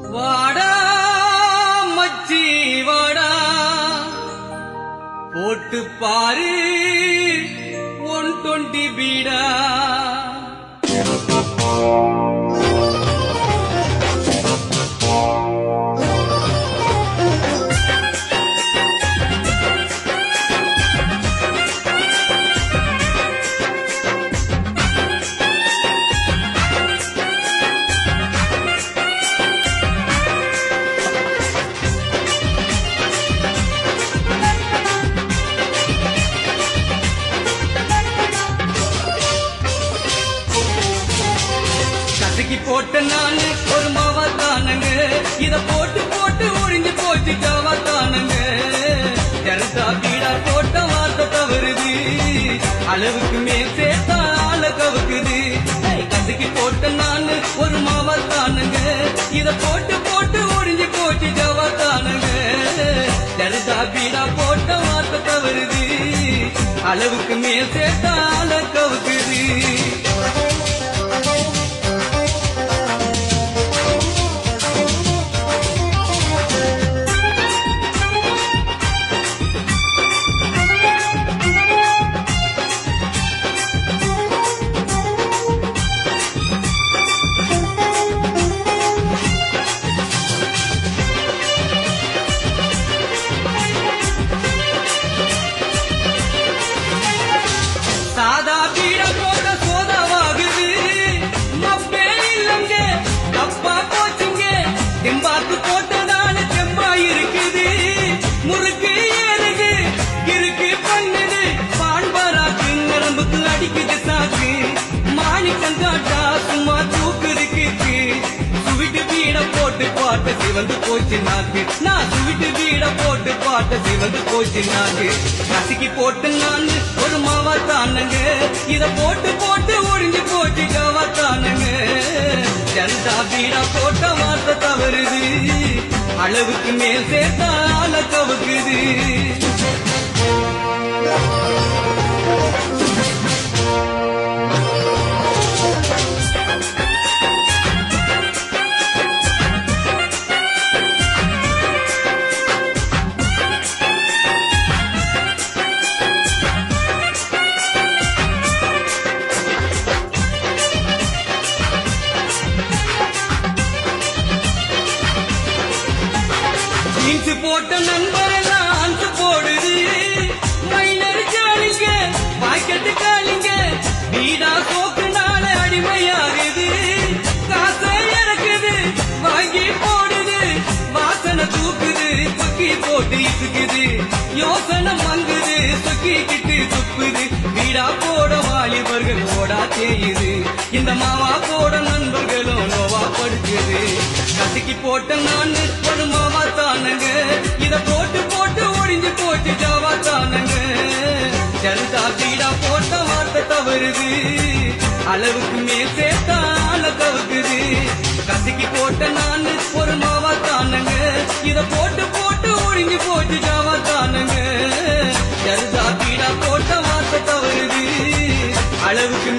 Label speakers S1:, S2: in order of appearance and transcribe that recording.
S1: வாடா மச்சி வாடா போட்டு பாரு ஒன் டுவெண்ட்டி பீடா கசக்கி போட்ட நானு ஒரு மாவா தானுங்க இத போட்டு போட்டு ஒழிஞ்சு போச்சு ஜாவா தானுங்க ஜனதா பீடா போட்ட வார்த்தை தவறுது அளவுக்கு மேல் சேர்த்தா ஆள கவுக்குது ஏய், கசக்கி போட்ட நானு ஒரு மாவா தானுங்க இத போட்டு போட்டு ஒழிஞ்சு போச்சு ஜாவா தானுங்க ஜனதா பீடா போட்ட வார்த்தை தவறுது அளவுக்கு மேல் சேர்த்தா ஆள கவுக்குது சாதா பீட போட்ட சோதாவாகுது மப்பே இல்லங்க தப்பா போச்சுங்க தெம்பாத்து போட்டதால தெம்பா இருக்குது முறுக்கு ஏறுது இருக்கு பண்ணுது பான்பராக்கு நரம்புக்கு அடிக்குது சாக்கு மாணிக்கம் காட்டா சும்மா தூக்குது கிக்கு சுவிட்டு வீட போட்டு பாட்ட சிவந்து போச்சு நாக்கு நான் சுவிட்டு வீட போட்டு பாட்ட சிவந்து போச்சு நாக்கு கசக்கி போட்டு நான் ஒரு மாவா தானுங்க இத போட்டு போட்டு ஒழிஞ்சு போச்சு ஜாவா தானுங்க ஜனதா வீடா போட்ட வார்த்தை தவறுது அளவுக்கு மேல் சேர்த்தா ஆள கவுக்குது இன்சு போட்ட நண்பர் எல்லாம் அன்சு போடுது மைனர் ஜாலிங்க பாக்கெட்டு காலிங்க வீடா சோக்குனால அடிமையாகுது காசை இறக்குது வாங்கி போடுது வாசனை தூக்குது சொக்கி போட்டு இசுக்குது யோசனை மங்குது சொக்கிக்கிட்டு துப்புது வீடா போட வாலிபர்கள் ஓடா தேயுது இந்த மாவா போட நண்பர்களும் நோவா படுக்குது கசக்கி போட்ட நான் ஒரு மாவா தானுங்க இத போட்டு போட்டு ஒழிஞ்சு போச்சு ஜாவா தானுங்க ஜனதா பீடா போட்ட வார்த்தை தவறுது அளவுக்கு மேல் சேர்த்தா ஆள கவுக்குது கசக்கி போட்ட நான் ஒரு மாவா தானுங்க இத போட்டு போட்டு ஒழிஞ்சு போச்சு ஜாவா தானுங்க ஜனதா பீடா போட்ட வார்த்தை தவறுது அளவுக்கு